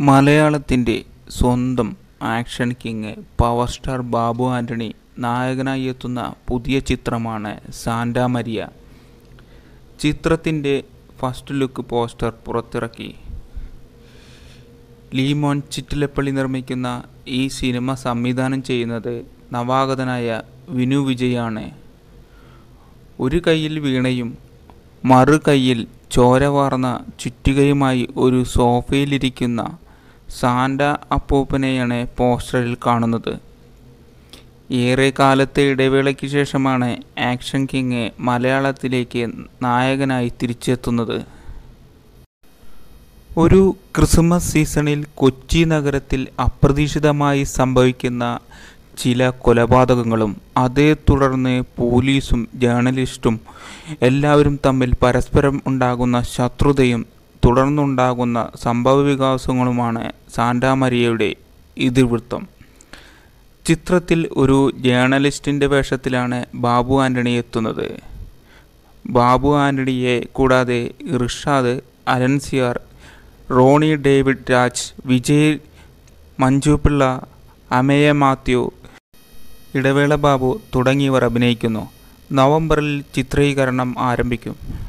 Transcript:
മലയാളത്തിൻ്റെ സ്വന്തം action king power star Babu Antony നായകനായി എത്തുന്ന പുതിയ ചിത്രമാണ് സാന്റാ മരിയ ചിത്രത്തിൻ്റെ ഫസ്റ്റ് ലുക്ക് പോസ്റ്റർ പുറത്തിറക്കി ലീമോൻ ചിറ്റിലപ്പള്ളി നിർമ്മിക്കുന്ന ഈ സിനിമ സംവിധാനം ചെയ്യുന്നത് നവാഗതനായ വിനു വിജയാണ് ഒരു കയ്യിൽ വീണയും മറു കയ്യിൽ ചോര വാർന്ന ചുറ്റികയുമായി ഒരു സോഫയിലിരിക്കുന്ന സാന്റ അപ്പൂപ്പനെയാണ് പോസ്റ്ററിൽ കാണുന്നത് ഏറെ കാലത്തെ ഇടവേളയ്ക്ക് ശേഷമാണ് ആക്ഷൻ കിങ് മലയാളത്തിലേക്ക് നായകനായി തിരിച്ചെത്തുന്നത് ഒരു ക്രിസ്മസ് സീസണിൽ കൊച്ചി നഗരത്തിൽ അപ്രതീക്ഷിതമായി സംഭവിക്കുന്ന ചില കൊലപാതകങ്ങളും അതേ തുടർന്ന് പോലീസും ജേർണലിസ്റ്റും എല്ലാവരും തമ്മിൽ പരസ്പരം ഉണ്ടാകുന്ന ശത്രുതയും തുടർന്നുണ്ടാകുന്ന സംഭവവികാസങ്ങളുമാണ് സാന്റാമരിയയുടെ ഇതിവൃത്തം ചിത്രത്തിൽ ഒരു ജേർണലിസ്റ്റിൻ്റെ വേഷത്തിലാണ് ബാബു ആൻ്റണി എത്തുന്നത് ബാബു ആൻ്റണിയെ കൂടാതെ ഇർഷാദ് അലൻസിയാർ റോണി ഡേവിഡ് രാജ് വിജയ് മഞ്ജു പിള്ള അമയ മാത്യു ഇടവേള ബാബു തുടങ്ങിയവർ അഭിനയിക്കുന്നു നവംബറിൽ ചിത്രീകരണം ആരംഭിക്കും